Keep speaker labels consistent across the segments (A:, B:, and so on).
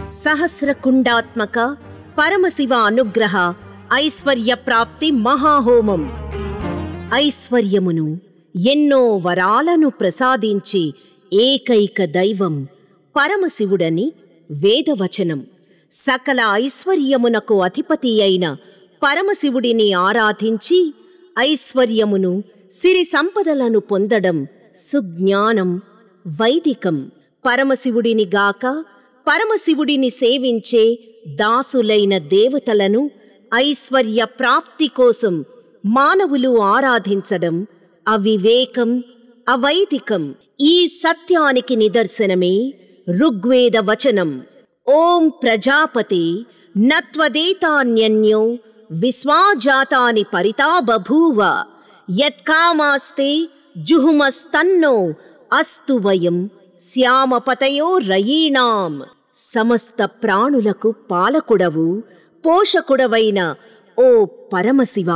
A: సహస్రకుండాత్మక పరమశివ అనుగ్రహ ఐశ్వర్య ప్రాప్తి మహాహోమం ఐశ్వర్యమును ఎన్నో వరాలను ప్రసాదించే ఏకైక దైవం పరమశివుడని వేదవచనం సకల ఐశ్వర్యమునకు అధిపతి అయిన పరమశివుడిని ఆరాధించి ఐశ్వర్యమును సిరి సంపదలను పొందడం సుజ్ఞానం వైదికం పరమశివుడిని గాక పరమశివుడిని సేవించే దాసులైన దేవతలను ఐశ్వర్య ప్రాప్తి కోసం మానవులు ఆరాధించడం అవివేకం అవైదికం ఈ సత్యానికి నిదర్శనమే ఋగ్వేద వచనం ఓం ప్రజాపతి నత్వదేతాన్యన్యో విశ్వాజాతాని పరితా బభూవ యత్కామాస్తే జుహుమస్తన్నో అస్తు వయం శ్యామపతయో రయీణాం సమస్త ప్రాణులకు పాలకుడవు పోషకుడవైన ఓ పరమశివ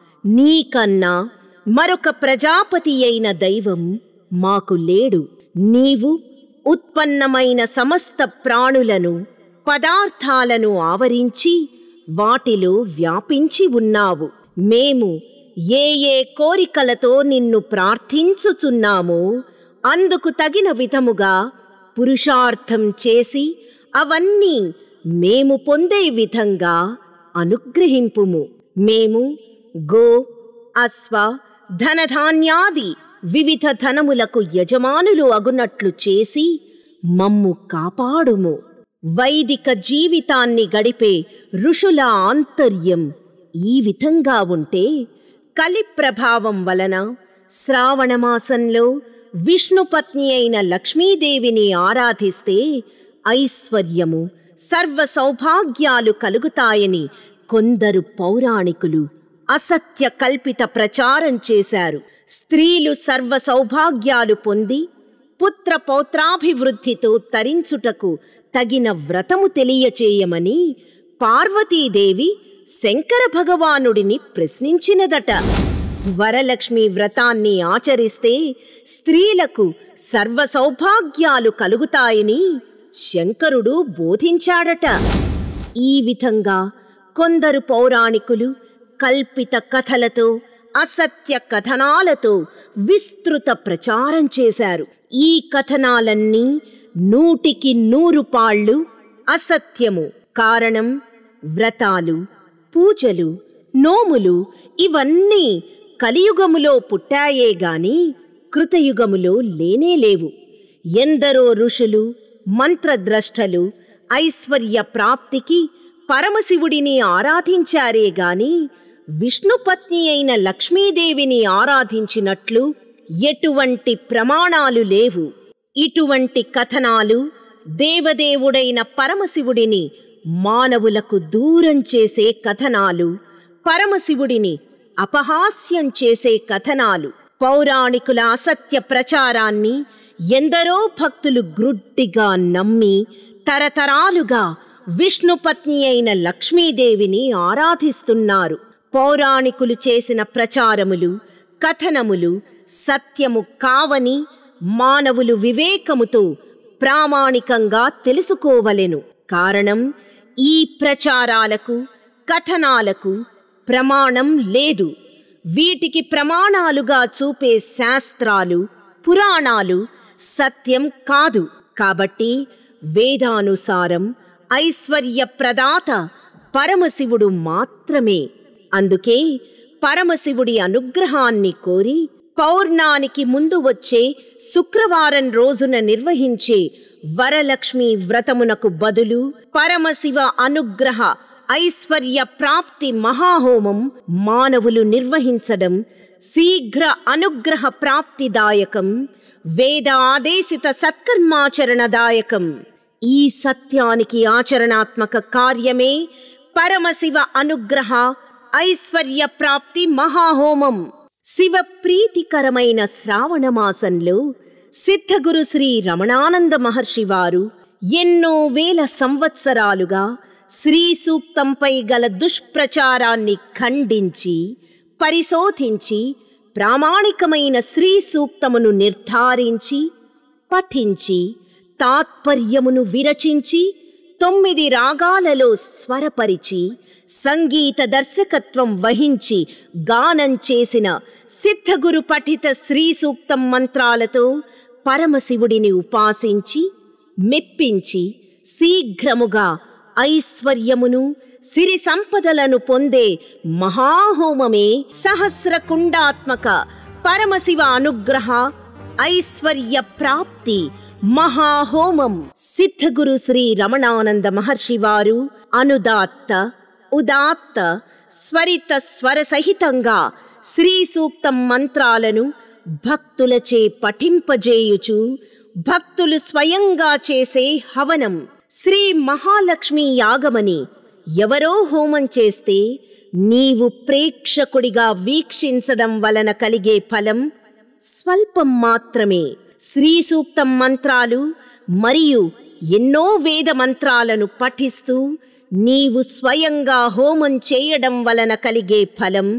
A: నీకన్నా మరొక ప్రజాపతి అయిన దైవం మాకు లేడు నీవు ఉత్పన్నమైన సమస్త ప్రాణులను పదార్థాలను ఆవరించి వాటిలో వ్యాపించి ఉన్నావు మేము ఏ ఏ కోరికలతో నిన్ను ప్రార్థించుచున్నామో అందుకు తగిన విధముగా పురుషార్థం చేసి అవన్నీ మేము పొందే విధంగా అనుగ్రహింపుము మేము గో అశ్వ ధనధాన్యాది వివిధ ధనములకు యజమానులు అగునట్లు చేసి మమ్ము కాపాడుము వైదిక జీవితాన్ని గడిపే ఋషుల ఆంతర్యం ఈ విధంగా ఉంటే కలి ప్రభావం వలన శ్రావణమాసంలో విష్ణుపత్ని అయిన లక్ష్మీదేవిని ఆరాధిస్తే ఐశ్వర్యము సర్వ సౌభాగ్యాలు కలుగుతాయని కొందరు పౌరాణికులు అసత్య కల్పిత ప్రచారం చేశారు స్త్రీలు సర్వ సౌభాగ్యాలు పొంది పుత్ర పౌత్రాభివృద్ధితో తరించుటకు తగిన వ్రతము తెలియచేయమని పార్వతీదేవి శంకర భగవానుడిని ప్రశ్నించినదట వరలక్ష్మి వ్రతాన్ని ఆచరిస్తే స్త్రీలకు సర్వ సౌభాగ్యాలు కలుగుతాయని శంకరుడు బోధించాడట ఈ విధంగా కొందరు పౌరాణికులు కల్పిత కథలతో అసత్య కథనాలతో విస్తృత ప్రచారం చేశారు ఈ కథనాలన్నీ నూటికి నూరు పాళ్ళు అసత్యము కారణం వ్రతాలు పూజలు నోములు ఇవన్నీ కలియుగములో పుట్టాయే గాని కృతయుగములో లేనేలేవు ఎందరో ఋషులు మంత్రద్రష్టలు ఐశ్వర్య ప్రాప్తికి పరమశివుడిని ఆరాధించారే గాని విష్ణుపత్ని అయిన లక్ష్మీదేవిని ఆరాధించినట్లు ఎటువంటి ప్రమాణాలు లేవు ఇటువంటి కథనాలు దేవదేవుడైన పరమశివుడిని మానవులకు దూరం చేసే కథనాలు పరమశివుడిని అపహాస్యం చేసే కథనాలు పౌరాణికుల అసత్య ప్రచారాన్ని ఎందరో భక్తులు గ్రుడ్డిగా నమ్మి తరతరాలుగా విష్ణుపత్ని అయిన లక్ష్మీదేవిని ఆరాధిస్తున్నారు పౌరాణికులు చేసిన ప్రచారములు కథనములు సత్యము కావని మానవులు వివేకముతో ప్రామాణికంగా తెలుసుకోవలెను కారణం ఈ ప్రచారాలకు కథనాలకు ప్రమాణం లేదు వీటికి ప్రమాణాలుగా చూపే శాస్త్రాలు పురాణాలు సత్యం కాదు కాబట్టి వేదానుసారం ఐశ్వర్య ప్రదాత పరమశివుడు మాత్రమే అందుకే పరమశివుడి అనుగ్రహాన్ని కోరి పౌర్ణానికి ముందు వచ్చే శుక్రవారం రోజున నిర్వహించే వరలక్ష్మి వ్రతమునకు బదులు పరమశివ అనుగ్రహ ఐశ్వర్య ప్రాప్తి మహాహోమం మానవులు నిర్వహించడం శీఘ్ర అనుగ్రహ ప్రాప్తిదాయకం వేద ఆదేశిత సత్కర్మాచరణదాయకం ఈ సత్యానికి ఆచరణాత్మక కార్యమే పరమశివ అనుగ్రహ ఐశ్వర్య ప్రాప్తి మహాహోమం శివ ప్రీతికరమైన శ్రావణ మాసంలో సిద్ధగురు శ్రీ రమణానంద మహర్షి వారు ఎన్నో వేల సంవత్సరాలుగా శ్రీ సూక్తంపై గల దుష్ప్రచారాన్ని ఖండించి పరిశోధించి ప్రామాణికమైన శ్రీ సూక్తమును నిర్ధారించి పఠించి తాత్పర్యమును విరచించి తొమ్మిది రాగాలలో స్వరపరిచి సంగీత దర్శకత్వం వహించి గానం చేసిన సిద్ధగురు పఠిత శ్రీ సూక్తం మంత్రాలతో పరమశివుడిని ఉపాసించి మెప్పించి శీఘ్రముగా ఐశ్వర్యమును సిరి సంపదలను పొందే మహాహోమమే సహస్రకుండాత్మక పరమశివ అనుగ్రహ ఐశ్వర్య ప్రాప్తి మహాహోమం సిద్ధగురు శ్రీ రమణానంద మహర్షి వారు అనుదాత్త ఉదాత్త స్వరిత స్వర సహితంగా శ్రీ సూక్తం మంత్రాలను భక్తులచే పఠింపజేయుచు భక్తులు స్వయంగా చేసే హవనం శ్రీ మహాలక్ష్మి యాగమని ఎవరో హోమం చేస్తే నీవు ప్రేక్షకుడిగా వీక్షించడం వలన కలిగే ఫలం స్వల్పం మాత్రమే శ్రీ సూక్తం మంత్రాలు మరియు ఎన్నో వేద మంత్రాలను పఠిస్తూ నీవు స్వయంగా హోమం చేయడం వలన కలిగే ఫలం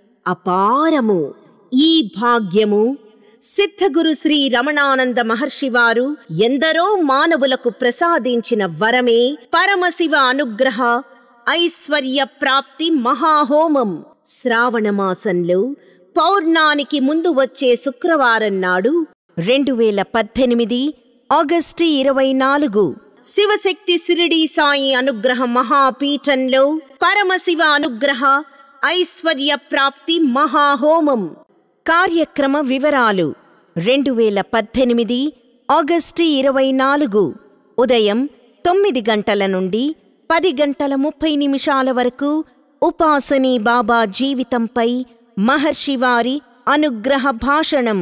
A: అపారము ఈ భాగ్యము సిద్ధగురు శ్రీ రమణానంద మహర్షి వారు ఎందరో మానవులకు ప్రసాదించిన వరమే పరమశివ అనుగ్రహ ఐశ్వర్య ప్రాప్తి మహాహోమం శ్రావణ మాసంలో పౌర్ణానికి ముందు వచ్చే శుక్రవారం నాడు రెండు వేల పద్దెనిమిది ఆగస్టు ఇరవై నాలుగు శివశక్తి సిరిడి సాయి అనుగ్రహ మహాపీఠంలో పరమశివ అనుగ్రహ ఐశ్వర్య ప్రాప్తి మహాహోమం కార్యక్రమ వివరాలు రెండు వేల పద్దెనిమిది ఆగస్టు ఇరవై నాలుగు ఉదయం తొమ్మిది గంటల నుండి పది గంటల ముప్పై నిమిషాల వరకు ఉపాసనీ బాబా జీవితంపై మహర్షి వారి అనుగ్రహ భాషణం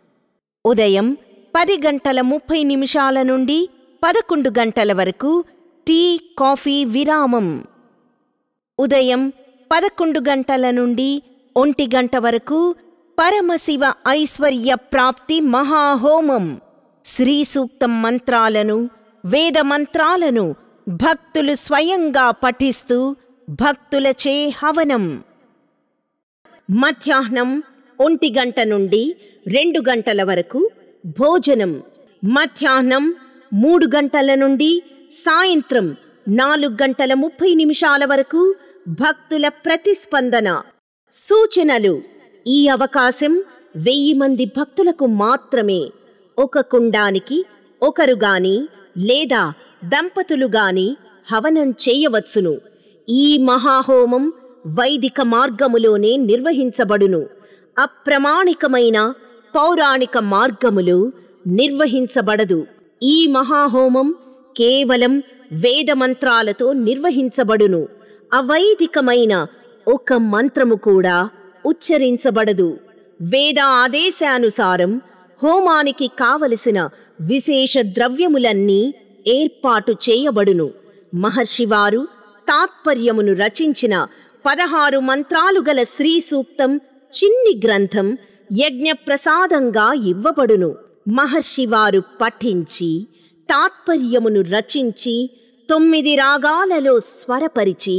A: ఉదయం పది గంటల ముప్పై నిమిషాల నుండి పదకొండు గంటల వరకు టీ కాఫీ విరామం ఉదయం పదకొండు గంటల నుండి ఒంటి గంట వరకు పరమశివ ఐశ్వర్య ప్రాప్తి మహాహోమం శ్రీ సూక్తం మంత్రాలను వేద మంత్రాలను భక్తులు స్వయంగా పఠిస్తూ భక్తులచే హవనం మధ్యాహ్నం ఒంటి గంట నుండి రెండు గంటల వరకు భోజనం మధ్యాహ్నం మూడు గంటల నుండి సాయంత్రం నాలుగు గంటల ముప్పై నిమిషాల వరకు భక్తుల ప్రతిస్పందన సూచనలు ఈ అవకాశం వెయ్యి మంది భక్తులకు మాత్రమే ఒక కుండానికి ఒకరు గాని లేదా దంపతులు గాని హవనం చేయవచ్చును ఈ మహాహోమం వైదిక మార్గములోనే నిర్వహించబడును అప్రమాణికమైన పౌరాణిక మార్గములు నిర్వహించబడదు ఈ మహాహోమం కేవలం వేద మంత్రాలతో నిర్వహించబడును అవైదికమైన ఒక మంత్రము కూడా ఉచ్చరించబడదు వేద ఆదేశానుసారం హోమానికి కావలసిన విశేష ద్రవ్యములన్నీ ఏర్పాటు చేయబడును మహర్షివారు తాత్పర్యమును రచించిన పదహారు మంత్రాలు గల శ్రీ సూక్తం చిన్ని గ్రంథం యజ్ఞప్రసాదంగా ఇవ్వబడును మహర్షివారు పఠించి తాత్పర్యమును రచించి తొమ్మిది రాగాలలో స్వరపరిచి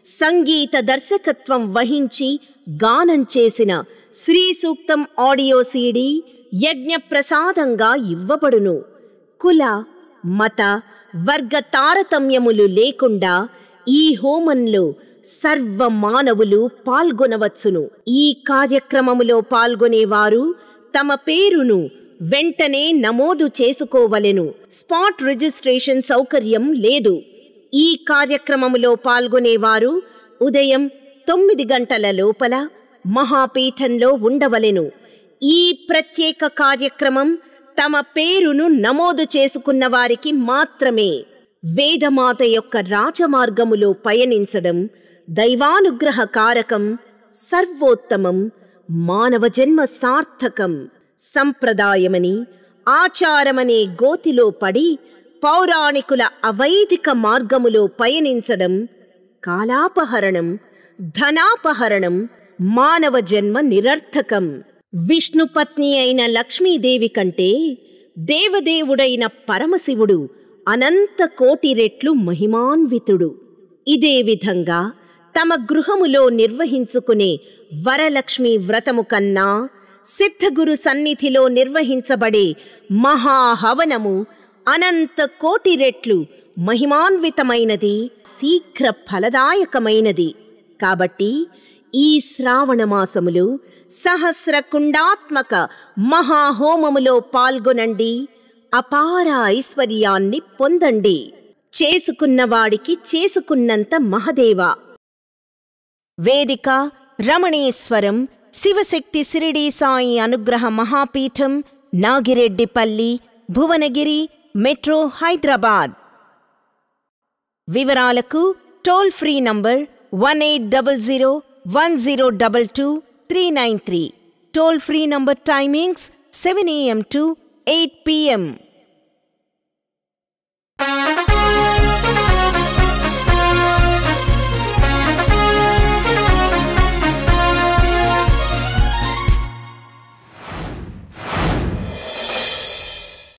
A: సంగీత దర్శకత్వం వహించి గానం చేసిన శ్రీ సూక్తం ఆడియో సీడీ యజ్ఞప్రసాదంగా ఇవ్వబడును కుల మత వర్గ తారతమ్యములు లేకుండా ఈ హోమంలో సర్వ మానవులు పాల్గొనవచ్చును ఈ కార్యక్రమములో పాల్గొనేవారు తమ పేరును వెంటనే నమోదు చేసుకోవలెను స్పాట్ రిజిస్ట్రేషన్ సౌకర్యం లేదు ఈ కార్యక్రమములో పాల్గొనేవారు ఉదయం తొమ్మిది గంటల లోపల మహాపీఠంలో ఉండవలెను ఈ ప్రత్యేక కార్యక్రమం తమ పేరును నమోదు చేసుకున్న వారికి మాత్రమే వేదమాత యొక్క రాజమార్గములో పయనించడం దైవానుగ్రహ కారకం సర్వోత్తమం మానవ జన్మ సార్థకం సంప్రదాయమని ఆచారమనే గోతిలో పడి పౌరాణికుల అవైదిక మార్గములో పయనించడం కాలాపహరణం ధనాపహరణం మానవ జన్మ నిరర్థకం విష్ణుపత్ని అయిన లక్ష్మీదేవి కంటే దేవదేవుడైన పరమశివుడు అనంత కోటి రెట్లు మహిమాన్వితుడు ఇదే విధంగా తమ గృహములో నిర్వహించుకునే వరలక్ష్మి వ్రతము కన్నా సిద్ధగురు సన్నిధిలో నిర్వహించబడే మహాహవనము అనంత కోటి రెట్లు మహిమాన్వితమైనది శీఘ్ర ఫలదాయకమైనది కాబట్టి ఈ శ్రావణ మాసములు సహస్ర కుండాత్మక మహాహోమములో పాల్గొనండి అపార ఐశ్వర్యాన్ని పొందండి చేసుకున్నవాడికి చేసుకున్నంత మహదేవ వేదిక రమణేశ్వరం శివశక్తి సిరిడి సాయి అనుగ్రహ మహాపీఠం నాగిరెడ్డిపల్లి భువనగిరి మెట్రో హైదరాబాద్ వివరాలకు toll free number one eight double zero one zero double two three nine three toll free number timings seven AM to eight PM